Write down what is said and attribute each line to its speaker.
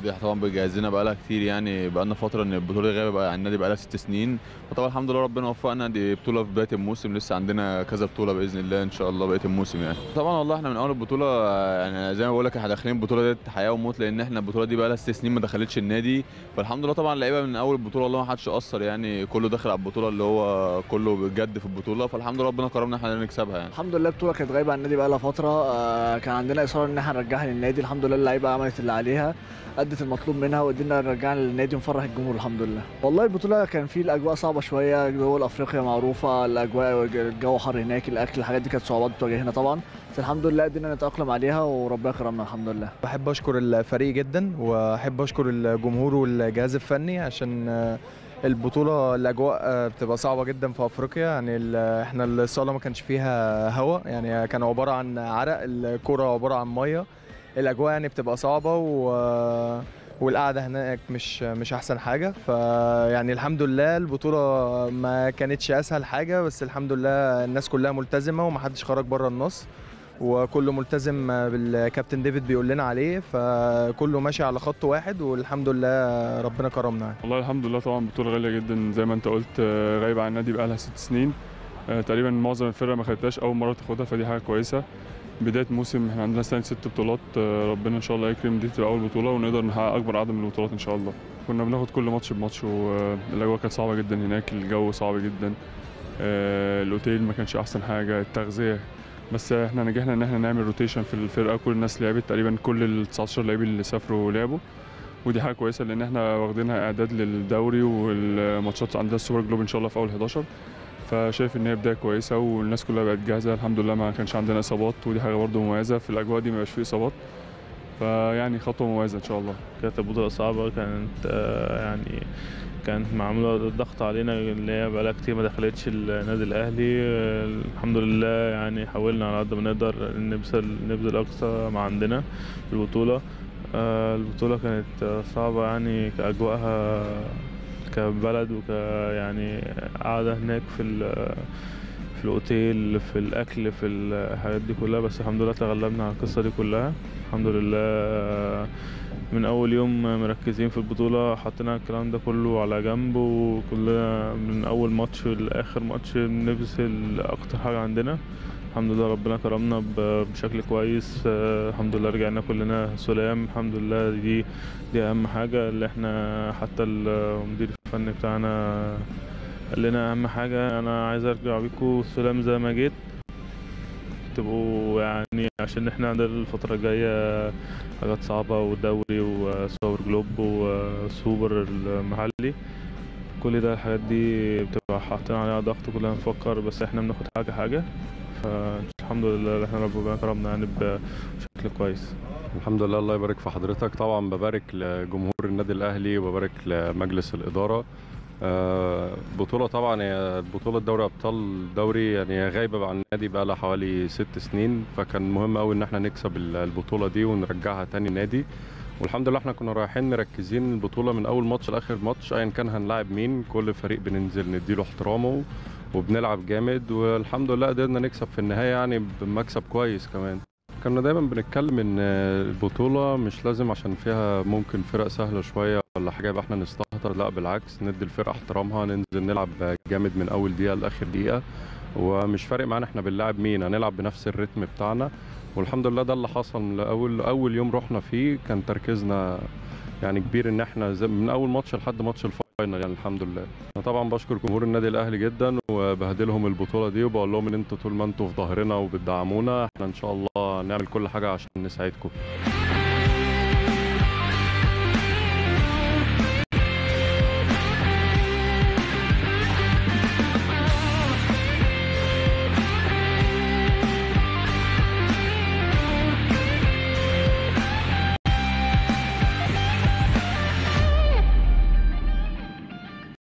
Speaker 1: دي طبعا بيجهزنا بقالها كتير يعني بقالنا فتره ان البطوله دي غايبه بقى عن النادي بقالها ست سنين فطبعا الحمد لله ربنا وفقنا دي بطوله في بدايه الموسم لسه عندنا كذا بطوله باذن الله ان شاء الله بقيه الموسم يعني طبعا والله احنا من اول البطوله آه، يعني زي ما بقول لك احنا داخلين البطوله دي حياه وموت لان احنا البطوله دي بقالها ست سنين ما دخلتش النادي فالحمد لله طبعا اللعيبه من اول البطوله والله ما حدش قصر يعني كله داخل على البطوله اللي هو كله بجد في البطوله فالحمد لله ربنا كرمنا احنا نكسبها يعني
Speaker 2: الحمد لله البطوله كانت غايبه عن النادي بقالها فتره آه، كان عندنا اصرار ان احنا نرجعها للنادي الحمد لله اللعيبه عملت اللي عليها ادت المطلوب منها وقدرنا نرجعها للنادي ونفرح الجمهور الحمد لله والله البطوله كان في الاجواء صعبه شويه دول افريقيا معروفه الاجواء الجو حر هناك الاكل الحاجات دي كانت صعوبات بتواجهنا طبعا بس الحمد لله قدرنا نتاقلم عليها وربنا كرمنا الحمد لله
Speaker 3: بحب اشكر الفريق جدا واحب اشكر الجمهور والجهاز الفني عشان آه، البطوله الاجواء آه، بتبقى صعبه جدا في افريقيا يعني ال- احنا الصاله ما كانش فيها هواء يعني كان عباره عن عرق الكوره عباره عن ميه الاجواء يعني بتبقى صعبه و والقعده هناك مش مش احسن حاجه فيعني الحمد لله البطوله ما كانتش اسهل حاجه بس الحمد لله الناس كلها ملتزمه ومحدش خرج بره النص وكله ملتزم بالكابتن ديفيد بيقول لنا عليه فكله ماشي على خط واحد والحمد لله ربنا كرمنا يعني.
Speaker 4: والله الحمد لله طبعا بطولة غالية جدا زي ما انت قلت آه، غايبة عن النادي بقالها ست سنين آه، تقريبا معظم الفرق ما خدتهاش أول مرة تاخدها فدي حاجة كويسة بداية موسم احنا عندنا سنة ست بطولات آه، ربنا إن شاء الله يكرم دي تبقى أول بطولة ونقدر نحقق أكبر عدد من البطولات إن شاء الله كنا بناخد كل ماتش بماتش والأجواء كانت صعبة جدا هناك الجو صعب جدا آه، الأوتيل ما كانش أحسن حاجة التغذية بس احنا نجحنا ان احنا نعمل روتيشن في الفرقه كل الناس لعبت تقريبا كل ال 19 لعيب اللي سافروا لعبوا ودي حاجه كويسه لان احنا واخدينها اعداد للدوري والماتشات عندنا السوبر جلوب ان شاء الله في اول 11 فشايف ان هي بدايه كويسه والناس كلها بقت جاهزه الحمد لله ما كانش عندنا اصابات ودي حاجه برضه مميزه في الاجواء دي ما يبقاش فيه اصابات فيعني خطوه مميزه ان شاء الله
Speaker 5: كانت البطولة صعبة كانت آه، يعني كانت معمولة ضغط علينا اللي هي بقالها كتير ما دخلتش النادي الأهلي آه، الحمد لله يعني حاولنا على قد ما نقدر نبذل نبذل أقصى ما عندنا في البطولة آه، البطولة كانت آه، صعبة يعني كأجواءها كبلد وك يعني قاعدة هناك في ال- في الأوتيل في الأكل في الحاجات دي كلها بس الحمد لله تغلبنا على القصة دي كلها الحمد لله آه، من اول يوم مركزين في البطوله حطينا الكلام ده كله على جنب وكلنا من اول ماتش لاخر ماتش بنبذل اكتر حاجه عندنا الحمد لله ربنا كرمنا ب- بشكل كويس آه، الحمد لله رجعنا كلنا سلام الحمد لله دي دي اهم حاجه اللي احنا حتى المدير الفني بتاعنا قال لنا اهم حاجه انا عايز ارجع بيكم سلام زي ما جيت تبقوا يعني عشان احنا عندنا الفترة الجاية حاجات صعبة ودوري وسوبر جلوب وسوبر المحلي كل ده الحاجات دي بتبقى حاطين عليها ضغط كلنا نفكر بس احنا بناخد حاجة حاجة فالحمد لله احنا ربنا كرمنا يعني بشكل كويس
Speaker 6: الحمد لله الله يبارك في حضرتك طبعا ببارك لجمهور النادي الاهلي وببارك لمجلس الاداره آه، بطولة طبعا هي بطولة دوري أبطال دوري يعني هي غايبة عن النادي بقى لها حوالي ست سنين فكان مهم أوي إن احنا نكسب ال- البطولة دي ونرجعها تاني نادي والحمد لله احنا كنا رايحين مركزين البطولة من أول ماتش لآخر ماتش أيا كان هنلاعب مين كل فريق بننزل نديله احترامه وبنلعب جامد والحمد لله قدرنا نكسب في النهاية يعني بمكسب كويس كمان كنا دايما بنتكلم ان البطولة مش لازم عشان فيها ممكن فرق سهلة شوية ولا حاجة يبقى احنا نستهتر لا بالعكس ندي الفرقة احترامها ننزل نلعب جامد من اول دقيقة لاخر دقيقة ومش فارق معانا احنا بنلعب مين هنلعب بنفس الريتم بتاعنا والحمد لله ده اللي حصل من اول اول يوم رحنا فيه كان تركيزنا يعني كبير ان احنا زي- من اول ماتش لحد ماتش الفاينل يعني الحمد لله انا طبعا بشكر جمهور النادي الاهلي جدا وبهدلهم البطوله دي وبقول لهم ان انتوا طول ما انتوا في ظهرنا وبتدعمونا احنا ان شاء الله نعمل كل حاجه عشان نساعدكم